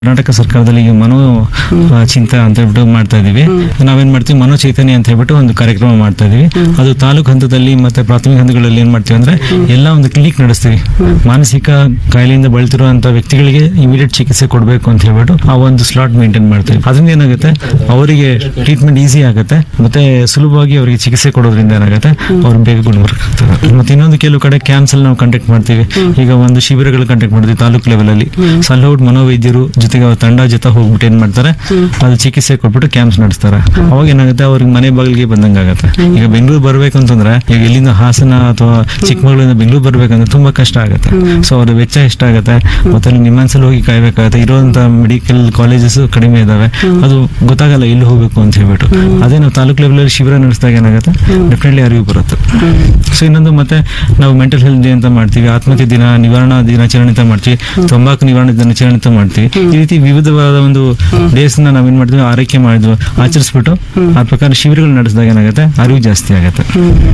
ಕರ್ನಾಟಕ ಸರ್ಕಾರದಲ್ಲಿ ಈಗ ಮನೋ ಆ, ಚಿಂತ ಅಂತ ಹೇಳ್ಬಿಟ್ಟು ಮಾಡ್ತಾ ಇದೀವಿ ನಾವೇನ್ ಮಾಡ್ತೀವಿ ಮನೋ ಚೈತನ್ಯ ಅಂತ ಹೇಳ್ಬಿಟ್ಟು ಒಂದು ಕಾರ್ಯಕ್ರಮ ಮಾಡ್ತಾ ಇದೀವಿ ಅದು ತಾಲೂಕು ಹಂತದಲ್ಲಿ ಮತ್ತೆ ಪ್ರಾಥಮಿಕ ಹಂತಗಳಲ್ಲಿ ಏನ್ ಮಾಡ್ತೀವಿ ಅಂದ್ರೆ ಎಲ್ಲ ಒಂದು ಕ್ಲಿನಿಕ್ ನಡೆಸ್ತೀವಿ ಮಾನಸಿಕ ಕಾಯಿಲೆಯಿಂದ ಬಳಲ್ತಿರುವಂತ ವ್ಯಕ್ತಿಗಳಿಗೆ ಇಮಿಡಿಯೇಟ್ ಚಿಕಿತ್ಸೆ ಕೊಡಬೇಕು ಅಂತ ಹೇಳ್ಬಿಟ್ಟು ಆ ಒಂದು ಸ್ಲಾಟ್ ಮೇಂಟೈನ್ ಮಾಡ್ತೀವಿ ಅದರಿಂದ ಏನಾಗುತ್ತೆ ಅವರಿಗೆ ಟ್ರೀಟ್ಮೆಂಟ್ ಈಸಿ ಆಗುತ್ತೆ ಮತ್ತೆ ಸುಲಭವಾಗಿ ಅವರಿಗೆ ಚಿಕಿತ್ಸೆ ಕೊಡೋದ್ರಿಂದ ಏನಾಗುತ್ತೆ ಅವ್ರು ಬೇಗ ಗುಣಮುಖರಾಗ್ತಾರೆ ಮತ್ತೆ ಇನ್ನೊಂದು ಕೆಲವು ಕಡೆ ಕ್ಯಾಂಪ್ಸ್ ಅಲ್ಲಿ ನಾವು ಕಂಡಕ್ಟ್ ಮಾಡ್ತೀವಿ ಈಗ ಒಂದು ಶಿಬಿರಗಳು ಕಂಡಕ್ಟ್ ಮಾಡ್ತೀವಿ ತಾಲೂಕು ಲೆವೆಲ್ ಅಲ್ಲಿ ಸಲ್ಲೌಟ್ ಮನೋವೈದ್ಯರು ಜೊತೆಗೆ ಅವ್ರ ತಂಡ ಜೊತೆ ಹೋಗ್ಬಿಟ್ಟು ಏನ್ ಮಾಡ್ತಾರೆ ಅದು ಚಿಕಿತ್ಸೆ ಕೊಟ್ಬಿಟ್ಟು ಕ್ಯಾಂಪ್ಸ್ ನಡೆಸ್ತಾರೆ ಅವಾಗ ಏನಾಗುತ್ತೆ ಅವ್ರಿಗೆ ಮನೆ ಬಾಗಿಲಿಗೆ ಬಂದಂಗ ಆಗುತ್ತೆ ಈಗ ಬೆಂಗಳೂರು ಬರ್ಬೇಕು ಅಂತಂದ್ರೆ ಈಗ ಇಲ್ಲಿಂದ ಹಾಸನ ಅಥವಾ ಚಿಕ್ಕಮಗಳೂರಿಂದ ಬೆಂಗಳೂರು ಬರ್ಬೇಕಂದ್ರೆ ತುಂಬಾ ಕಷ್ಟ ಆಗುತ್ತೆ ಸೊ ಅವ್ರ ವೆಚ್ಚ ಎಷ್ಟಾಗುತ್ತೆ ಮತ್ತೆ ಅಲ್ಲಿ ನಿಮ್ಮನ್ಸಲ್ಲಿ ಹೋಗಿ ಕಾಯ್ಬೇಕಾಗುತ್ತೆ ಇರುವಂತ ಮೆಡಿಕಲ್ ಕಾಲೇಜಸ್ ಕಡಿಮೆ ಇದಾವೆ ಅದು ಗೊತ್ತಾಗಲ್ಲ ಎಲ್ಲಿ ಹೋಗ್ಬೇಕು ಅಂತ ಹೇಳ್ಬಿಟ್ಟು ಅದೇ ನಾವು ತಾಲೂಕು ಲೆವೆಲ್ ಶಿಬಿರ ನಡೆಸಿದಾಗ ಏನಾಗುತ್ತೆ ಡೆಫಿನೆಟ್ಲಿ ಅರಿವು ಬರುತ್ತೆ ಸೊ ಇನ್ನೊಂದು ಮತ್ತೆ ನಾವು ಮೆಂಟಲ್ ಹೆಲ್ತ್ ಡೇ ಅಂತ ಮಾಡ್ತೀವಿ ಆತ್ಮಹತ್ಯೆ ದಿನ ನಿವಾರಣಾ ದಿನಾಚರಣೆ ಅಂತ ಮಾಡ್ತೀವಿ ತಂಬಾಕು ನಿವಾರಣೆ ದಿನಾಚರಣೆ ಅಂತ ಮಾಡ್ತೀವಿ ಈ ರೀತಿ ವಿವಿಧವಾದ ಒಂದು ಡೇಸ್ ನ ನಾವೇನ್ ಮಾಡ್ತೀವಿ ಆರೈಕೆ ಮಾಡಿದ್ವು ಆಚರಿಸ್ಬಿಟ್ಟು ಆ ಪ್ರಕಾರ ಶಿಬಿರಗಳು ನಡೆಸಿದಾಗ ಏನಾಗುತ್ತೆ ಅರಿವು ಜಾಸ್ತಿ ಆಗುತ್ತೆ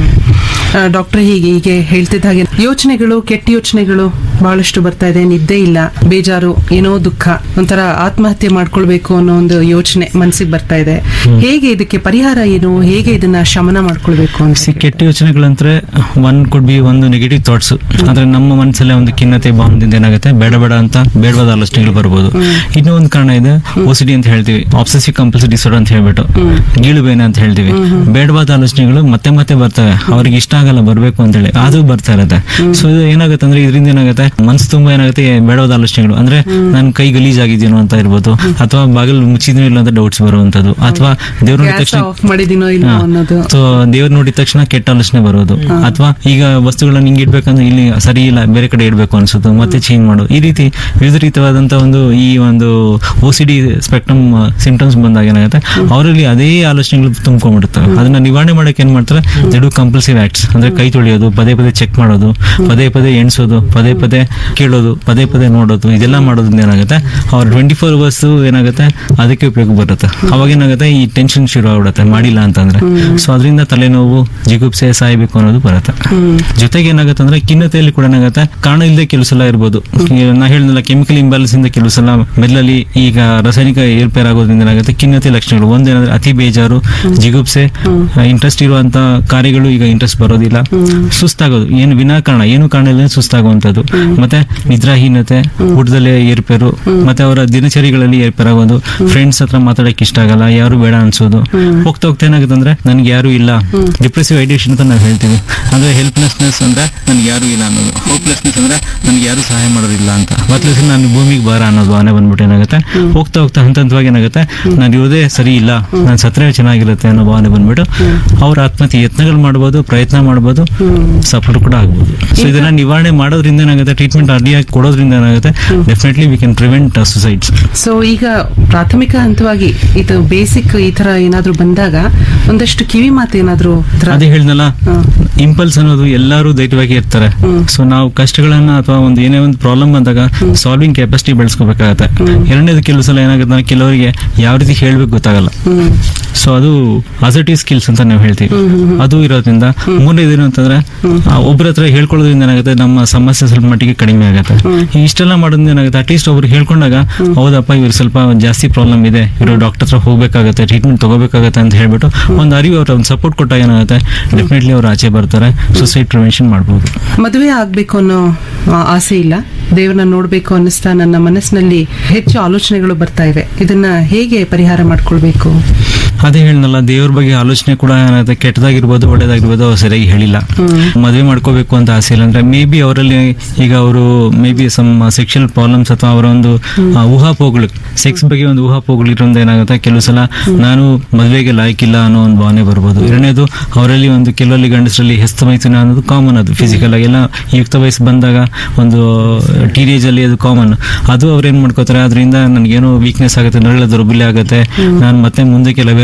ಡಾಕ್ಟರ್ ಹೀಗೆ ಹೀಗೆ ಹೇಳ್ತಿದ್ದ ಹಾಗೆ ಯೋಚನೆಗಳು ಕೆಟ್ಟ ಯೋಚನೆಗಳು ಬಹಳಷ್ಟು ಬರ್ತಾ ಇದೆ ನಿದ್ದೆ ಇಲ್ಲ ಬೇಜಾರು ಏನೋ ದುಃಖ ಒಂಥರ ಆತ್ಮಹತ್ಯೆ ಮಾಡ್ಕೊಳ್ಬೇಕು ಅನ್ನೋ ಒಂದು ಯೋಚನೆ ಮನಸ್ಸಿಗೆ ಬರ್ತಾ ಇದೆ ಹೇಗೆ ಇದಕ್ಕೆ ಪರಿಹಾರ ಏನು ಹೇಗೆ ಇದನ್ನ ಶಮನ ಮಾಡ್ಕೊಳ್ಬೇಕು ಅಂತ ಸಿ ಕೆಟ್ಟ ಯೋಚನೆಗಳಂದ್ರೆ ಒನ್ ಕುಡ್ ಬಿ ಒಂದು ನೆಗೆಟಿವ್ ಥಾಟ್ಸ್ ಅಂದ್ರೆ ನಮ್ಮ ಮನಸ್ಸಲ್ಲೇ ಒಂದು ಖಿನ್ನತೆ ಭಾವದಿಂದ ಏನಾಗುತ್ತೆ ಬೇಡ ಬೇಡ ಅಂತ ಬೇಡವಾದ ಆಲೋಚನೆಗಳು ಬರ್ಬೋದು ಇನ್ನೂ ಒಂದು ಕಾರಣ ಇದೆ ಓಸಿಡಿ ಅಂತ ಹೇಳ್ತೀವಿ ಆಬ್ಸೆಸಿವ್ ಕಂಪಲ್ಸರಿ ಡಿಸಾರ್ಡರ್ ಅಂತ ಹೇಳ್ಬಿಟ್ಟು ಗೀಳು ಬೇನೆ ಅಂತ ಹೇಳ್ತೀವಿ ಬೇಡವಾದ ಆಲೋಚನೆಗಳು ಮತ್ತೆ ಮತ್ತೆ ಬರ್ತವೆ ಅವ್ರಿಗೆ ಇಷ್ಟ ಆಗಲ್ಲ ಬರ್ಬೇಕು ಅಂತ ಹೇಳಿ ಆದ್ರೂ ಬರ್ತಾ ಇರುತ್ತೆ ಸೊ ಇದು ಏನಾಗುತ್ತೆ ಅಂದ್ರೆ ಇದರಿಂದ ಏನಾಗುತ್ತೆ ಮನ್ಸು ತುಂಬಾ ಏನಾಗುತ್ತೆ ಬೇಡವಾದ ಆಲೋಚನೆಗಳು ಅಂದ್ರೆ ನನ್ನ ಕೈ ಗಲೀಜ್ ಆಗಿದ್ದೀನೋ ಅಂತ ಇರ್ಬೋದು ಅಥವಾ ಬಾಗಿಲು ಮುಚ್ಚಿದ್ನೋ ಇಲ್ಲ ಅಂತ ಡೌಟ್ಸ್ ಬರುವಂತದ್ದು ಅಥವಾ ದೇವ್ರ ನೋಡಿದ ಗ್ಯಾಸ್ ತಕ್ಷಣ ಆಫ್ ಮಾಡಿದಿನೋ ಇಲ್ಲೋ ಅನ್ನೋದು ಸೊ ದೇವ್ರ ನೋಡಿದ ತಕ್ಷಣ ಕೆಟ್ಟ ಆಲೋಚನೆ ಬರೋದು ಅಥವಾ ಈಗ ವಸ್ತುಗಳನ್ನ ಹಿಂಗ್ ಇಡ್ಬೇಕಂದ್ರೆ ಇಲ್ಲಿ ಸರಿ ಇಲ್ಲ ಬೇರೆ ಕಡೆ ಇಡ್ಬೇಕು ಅನ್ಸುತ್ತೆ ಮತ್ತೆ ಚೇಂಜ್ ಮಾಡೋದು ಈ ರೀತಿ ವಿವಿಧ ರೀತಿಯಾದಂತ ಒಂದು ಈ ಒಂದು O C D spectrum symptoms ಬಂದಾಗ ಏನಾಗುತ್ತೆ ಅವರಲ್ಲಿ ಅದೇ ಆಲೋಚನೆಗಳು ತುಂಬ್ಕೊಂಡ್ಬಿಡುತ್ತವೆ ಅದನ್ನ ನಿವಾರಣೆ ಮಾಡಕ್ಕೆ ಏನ್ ಮಾಡ್ತಾರೆ ಜಡು ಕಂಪಲ್ಸರಿ ಆಕ್ಟ್ಸ್ ಅಂದ್ರೆ ಕೈ ತೊಳೆಯೋದು ಪದೇ ಪದೇ ಚೆಕ್ ಮಾಡೋದು ಪದೇ ಪದೇ ಎಣಿಸೋದು ಪದೇ ಪದೇ ಕೇಳೋದು ಪದೇ ಪದೇ ನೋಡೋದು ಇದೆಲ್ಲ ಮಾಡೋದ್ರಿಂದ ಏನಾಗುತ್ತೆ ಅವ್ರ ಟ್ವೆಂಟಿ ಫೋರ್ ಅವರ್ಸ್ ಏನಾಗುತ್ತೆ ಅದಕ್ಕೆ ಉಪಯೋಗ ಬರುತ್ತೆ ಅವಾಗ ಏನಾಗುತ್ತೆ ಈ ಟೆನ್ಷನ್ ಶುರು ಆಗ್ಬಿಡುತ್ತೆ ಮಾಡಿಲ್ಲ ಅಂತಂದ್ರೆ ಸೊ ಅದರಿಂದ ತಲೆನೋವು ಜಿಗುಪ್ಸೆ ಸಾಯ್ಬೇಕು ಅನ್ನೋದು ಬರುತ್ತೆ ಜೊತೆಗೆ ಏನಾಗುತ್ತೆ ಅಂದ್ರೆ ಖಿನ್ನತೆಯಲ್ಲಿ ಕೂಡ ಏನಾಗುತ್ತೆ ಕಾರಣ ಇಲ್ಲದೆ ಕೆಲವು ಸಲ ಇರ್ಬೋದು ಈಗ ನಾ ಹೇಳಿದ್ನಲ್ಲ ಕೆಮಿಕಲ್ ಇಂಬ್ಯಾಲೆನ್ಸ್ ಇಂದ ಕೆಲವು ಸಲ ಮೆಲ್ಲಲ್ಲಿ ಈಗ ರಾಸಾಯನಿಕ ಏರ್ಪೇರ್ ಆಗೋದ್ರಿಂದ ಏನಾಗುತ್ತೆ ಖಿನ್ನತೆ ಲಕ್ಷಣಗಳು ಒಂದೇನಂದ್ರೆ ಅತಿ ಬೇಜಾರು ಜಿಗುಪ್ಸೆ ಇಂಟ್ರೆಸ್ಟ್ ಇರುವಂತ ಕಾರ್ಯಗಳು ಈಗ ಇಂಟ್ರೆಸ್ಟ್ ಬರೋದಿಲ್ಲ ಸುಸ್ತಾಗೋದು ಏನು ವಿನಾಕಾರಣ ಏನು ಕಾರಣ ಇಲ್ಲ ಸುಸ್ತಾಗುವಂತದ್ದು ಮತ್ತೆ ನಿದ್ರಾಹೀನತೆ ಊಟದಲ್ಲೇ ಏರ್ಪೇರು ಮತ್ತೆ ಅವರ ದಿನಚರಿಗಳಲ್ಲಿ ಏರ್ಪೇರಾಗೋದು ಫ್ರೆಂಡ್ಸ್ ಹತ್ರ ಮಾತಾಡಕ್ಕೆ ಇಷ್ಟ ಆಗಲ್ಲ ಯಾರು ಬೇಡ ಅನ್ಸೋದು ಹೋಗ್ತಾ ಹೋಗ್ತಾ ಏನಾಗುತ್ತೆ ಅಂದ್ರೆ ನನ್ಗೆ ಯಾರು ಇಲ್ಲ ಡಿಪ್ರೆಸಿವ್ ಐಡಿಯೇಷನ್ ಅಂತ ನಾವು ಹೇಳ್ತೀವಿ ಅಂದ್ರೆ ಹೆಲ್ಪ್ಲೆಸ್ನೆಸ್ ಅಂದ್ರೆ ನನ್ಗೆ ಯಾರು ಇಲ್ಲ ಅನ್ನೋದು ಹೋಪ್ಲೆಸ್ನೆಸ್ ಅಂದ್ರೆ ನನ್ಗೆ ಯಾರು ಸಹಾಯ ಮಾಡೋದಿಲ್ಲ ಅಂತ ಮತ್ತೆ ನಾನು ಭೂಮಿಗೆ ಬಾರ ಅನ್ನೋದು ಭಾವನೆ ಬಂದ್ಬಿಟ್ಟು ಏನಾಗುತ್ತೆ ಹೋಗ್ತಾ ಹೋಗ್ತಾ ಹಂತ ಹಂತವಾಗಿ ಏನಾಗುತ್ತೆ ನಾನು ಇರೋದೇ ಸರಿ ಇಲ್ಲ ನಾನು ಸತ್ರೆ ಚೆನ್ನಾಗಿರುತ್ತೆ ಅನ್ನೋ ಭಾವನೆ ಬಂದ್ಬಿಟ್ಟು ಅವ್ರ ಆತ್ಮಹತ್ಯೆ ಯತ್ನಗಳು ಮಾಡ್ಬೋದು ಪ್ರಯತ್ನ ಮಾಡ್ಬೋದು ಸಫರ್ ಕೂಡ ಆಗ್ಬೋದು ಸೊ ಇದನ್ನ ನಿವಾರಣೆ ಮಾಡೋದ್ರಿಂದ ಏನಾಗುತ್ತೆ ಟ್ರೀಟ್ಮೆಂಟ್ ಅರ್ಲಿಯಾಗಿ ಕೊಡೋದ್ರಿಂದ ಏನಾಗುತ್ತೆ definitely we can prevent suicides so ಈಗ ಪ್ರಾಥಮಿಕ ಹಂತವಾಗಿ ಇದು ಬೇಸಿಕ್ ಈ ತರ ಏನಾದ್ರೂ ಬಂದಾಗ ಒಂದಷ್ಟು ಕಿವಿ ಮಾತು ಏನಾದ್ರೂ ಈ ತರ- ಅದೇ ಹೇಳಿದ್ನಲ್ಲ ಹ್ಮ್. ಇಂಪಲ್ಸ್ ಅನ್ನೋದು ಎಲ್ಲರೂ ಧೈರ್ಯವಾಗಿ ಇರ್ತಾರೆ ಸೊ ನಾವು ಕಷ್ಟಗಳನ್ನ ಅಥವಾ ಒಂದು ಏನೇ ಒಂದು ಪ್ರಾಬ್ಲಮ್ ಬಂದಾಗ ಸಾಲ್ವಿಂಗ್ ಕೆಪಾಸಿಟಿ ಬೆಳೆಸ್ಕೋಬೇಕಾಗತ್ತೆ ಎರಡನೇದು ಕೆಲವು ಸಲ ಏನಾಗುತ್ತೆ ಅಂದ್ರೆ ಕೆಲವರಿಗೆ ಯಾವ ರೀತಿ ಹೇಳ್ಬೇಕು ಗೊತ್ತಾಗಲ್ಲ ಹ್ಮ್ ಸೊ ಅದು ಅಸರ್ಟಿವ್ ಸ್ಕಿಲ್ಸ್ ಅಂತ ನಾವು ಹೇಳ್ತೀವಿ ಅದು ಇರೋದ್ರಿಂದ ಮೂರನೇದು ಏನು ಅಂತಂದ್ರೆ ಆ, ಒಬ್ರ ಹತ್ರ ಹೇಳ್ಕೊಳ್ಳೋದ್ರಿಂದ ಏನಾಗುತ್ತೆ ನಮ್ಮ ಸಮಸ್ಯೆ ಸ್ವಲ್ಪ ಮಟ್ಟಿಗೆ ಕಡಿಮೆ ಆಗುತ್ತೆ ಈ ಇಷ್ಟೆಲ್ಲ ಮಾಡೋದ್ರಿಂದ ಏನಾಗುತ್ತೆ ಅಟ್ಲೀಸ್ಟ್ ಒಬ್ರು ಹೇಳ್ಕೊಂಡಾಗ ಹೌದಪ್ಪ ಇವ್ರು ಸ್ವಲ್ಪ ಜಾಸ್ತಿ ಪ್ರಾಬ್ಲಮ್ ಇದೆ ಇವರು ಡಾಕ್ಟರ್ ಹತ್ರ ಹೋಗ್ಬೇಕಾಗತ್ತೆ ಟ್ರೀಟ್ಮೆಂಟ್ ತಗೋಬೇಕಾಗತ್ತೆ ಅಂತ ಹೇಳ್ಬಿಟ್ಟು ಒಂದು ಅರಿವು ಅವ್ರ ಒಂದು ಸಪೋರ್ಟ್ ಕೊಟ್ಟಾಗ ಏನಾಗುತ್ತೆ ಡೆಫಿನೆಟ್ಲಿ ಅವ್ರು ಆಚೆ ಬರ್ತಾರೆ ಸುಸೈಡ್ ಪ್ರಿವೆನ್ಷನ್ ಮಾಡ್ಬೋದು ಮದುವೆ ಆಗ್ಬೇಕು ಅನ್ನೋ ಆ, ಆಸೆ ಇಲ್ಲ ದೇವ್ರನ್ನ ನೋಡ್ಬೇಕು ಅನ್ನಿಸ್ತಾ ನನ್ನ ಮನಸ್ಸಿನಲ್ಲಿ ಹೆಚ್ಚು ಆಲೋಚನೆಗಳು ಬರ್ತಾ ಇವೆ ಇದನ್ನ ಹೇಗೆ ಪರಿಹಾರ ಮಾಡ್ಕೊಳ್ಬೇಕು ಅದೇ ಹೇಳಿದ್ನಲ್ಲ ದೇವ್ರ ಬಗ್ಗೆ ಆಲೋಚನೆ ಕೂಡ ಏನಾಗುತ್ತೆ ಕೆಟ್ಟದಾಗಿರ್ಬೋದು ಒಳ್ಳೇದಾಗಿರ್ಬೋದು ಅವ್ರು ಸರಿಯಾಗಿ ಹೇಳಿಲ್ಲ ಮದುವೆ ಮಾಡ್ಕೋಬೇಕು ಅಂತ ಆಸೆ ಇಲ್ಲ ಅಂದ್ರೆ ಮೇ ಬಿ ಅವರಲ್ಲಿ ಈಗ ಅವರು maybe some sexual problems ಅಥವಾ ಅವರ ಒಂದು ಆ, ಊಹಾಪೋಗಳು ಸೆಕ್ಸ್ ಬಗ್ಗೆ ಒಂದು ಊಹಾಪೋಗಳು ಇರೋದ್ರಿಂದ ಏನಾಗುತ್ತೆ ಕೆಲವು ಸಲ ನಾನು ಮದುವೆಗೆ ಲಾಯಕ್ಕಿಲ್ಲ ಅನ್ನೋ ಒಂದು ಭಾವನೆ ಬರ್ಬೋದು ಎರಡನೇದು ಅವರಲ್ಲಿ ಒಂದು ಕೆಲವಲ್ಲಿ ಗಂಡಸರಲ್ಲಿ ಹೆಸ್ತ ಮೈಥುನ ಅನ್ನೋದು ಕಾಮನ್ ಅದು ಫಿಸಿಕಲ್ ಆಗಿ ಎಲ್ಲ ಯುಕ್ತ ವಯಸ್ಸು ಬಂದಾಗ ಒಂದು ಟೀನೇಜ್ ಅಲ್ಲಿ ಅದು ಕಾಮನ್ ಅದು ಅವ್ರು ಏನ್ ಮಾಡ್ಕೋತಾರೆ ಅದರಿಂದ ನನಗೇನೋ ವೀಕ್ನೆಸ್ ಆಗುತ್ತೆ ನರಳ ದೌರ್ಬಲ್ಯ ಆಗುತ್ತೆ ನಾನು ಮತ್ತೆ ಮುಂದೆ ಕೆಲವೇ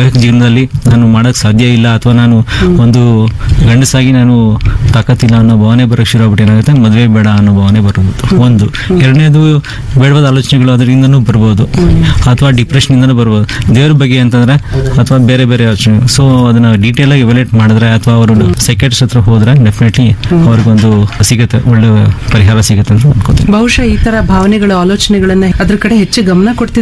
ವೈವಾಹಿಕ ಜೀವನದಲ್ಲಿ ನಾನು ಮಾಡಕ್ ಸಾಧ್ಯ ಇಲ್ಲ ಅಥವಾ ನಾನು ಒಂದು ಗಂಡಸಾಗಿ ನಾನು ತಾಕತ್ತಿಲ್ಲ ಅನ್ನೋ ಭಾವನೆ ಬರೋಕ್ಕೆ ಶುರು ಆಗ್ಬಿಟ್ಟು ಏನಾಗುತ್ತೆ ಮದುವೆ ಬೇಡ ಅನ್ನೋ ಭಾವನೆ ಬರೋದು ಒಂದು ಎರಡನೇದು ಬೇಡವಾದ ಆಲೋಚನೆಗಳು ಅದರಿಂದನೂ ಬರ್ಬೋದು ಅಥವಾ ಡಿಪ್ರೆಷನ್ ಇಂದನೂ ಬರ್ಬೋದು ದೇವ್ರ ಬಗ್ಗೆ ಅಂತಂದ್ರೆ ಅಥವಾ ಬೇರೆ ಬೇರೆ ಯೋಚನೆ ಸೊ ಅದನ್ನ ಡೀಟೇಲ್ ಆಗಿ ಎವಾಲೇಟ್ ಮಾಡಿದ್ರೆ ಅಥವಾ ಅವರು ಸೈಕೆಟ್ರಿಸ್ಟ್ ಹತ್ರ ಹೋದ್ರೆ ಡೆಫಿನೆಟ್ಲಿ ಅವ್ರಿಗೊಂದು ಸಿಗುತ್ತೆ ಒಳ್ಳೆ ಪರಿಹಾರ ಸಿಗುತ್ತೆ ಅಂತ ಅನ್ಕೋತೀನಿ ಬಹುಶಃ ಈ ತರ ಭಾವನೆಗಳು ಆಲೋಚನೆಗಳನ್ನ ಅದ್ರ ಕಡೆ ಹೆಚ್ಚು ಗಮನ ಕೊಡ್ತಿದ್ರೆ